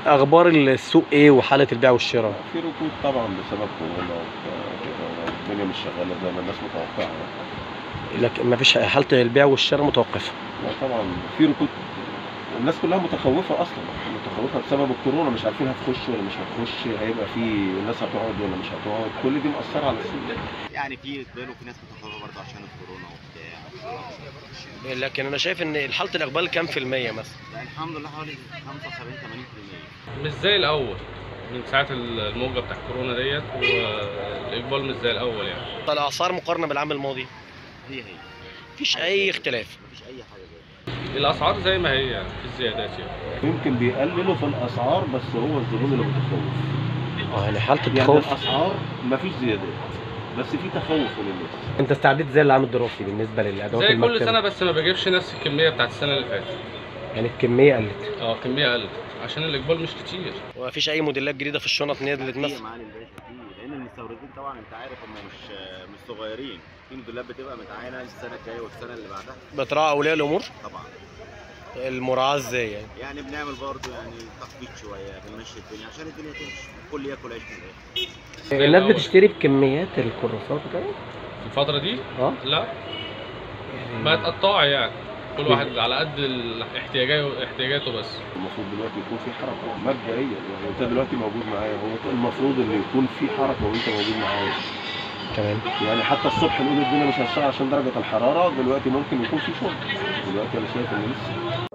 اخبار السوق ايه وحاله البيع والشراء في ركود طبعا بسبب كورونا وكده والدنيا مش شغاله زي ما الناس متوقعه لكن ما فيش حاله البيع والشراء متوقفه لا طبعا في ركود الناس كلها متخوفه اصلا متخوفه بسبب الكورونا مش عارفين هتخش ولا مش هتخش هيبقى في الناس هتقعد ولا مش هتقعد كل دي مأثره على السوق يعني في اقبال وفي ناس متخوفه برضه عشان الكورونا وبتاع لكن انا شايف ان حاله الاقبال كام في الميه مثلا يعني الحمد لله حوالي 75 80% مش زي الاول من ساعه الموجه بتاع كورونا ديت والاقبال مش زي الاول يعني الاسعار مقارنه بالعام الماضي هي هي مفيش اي اختلاف مفيش اي حاجه زي الاسعار زي ما هي يعني في زيادات يعني يمكن بيقللوا في الاسعار بس هو الزبون اللي متخوف اه يعني حاله يعني التخوف الاسعار مفيش زيادات بس في تخوف من الناس انت استعديت زي العام الدراسي بالنسبه للادوات زي كل المكتبية؟ سنه بس ما بجيبش نفس الكميه بتاعت السنه اللي فاتت يعني الكميه قلت اه كميه قلت عشان الاقبال مش كتير ومفيش اي موديلات جديده في الشنط نزلت كتير مثلا معالي الباشا كتير لان المستوردين طبعا انت عارف هم مش مش صغيرين في موديلات بتبقى متعاينه السنه الجايه والسنه اللي بعدها بتراعي اولياء الامور طبعا المراعاه ازاي يعني يعني بنعمل برضه يعني تخفيض شويه بنمشي الدنيا عشان الدنيا تمشي الكل ياكل عيش من الاخر زي الناس الأول. بتشتري بكميات الكراسات وكده في الفتره دي اه لا بقت قطاع يعني كل واحد على قد ال- احتياجاته احتياجاته بس المفروض دلوقتي يكون في حركه مبدئيا يعني انت دلوقتي موجود معايا هو المفروض ان يكون في حركه وانت موجود معايا تمام يعني حتى الصبح نقول الدنيا مش هتشتغل عشان درجه الحراره دلوقتي ممكن يكون في شغل دلوقتي انا شايف ان لسه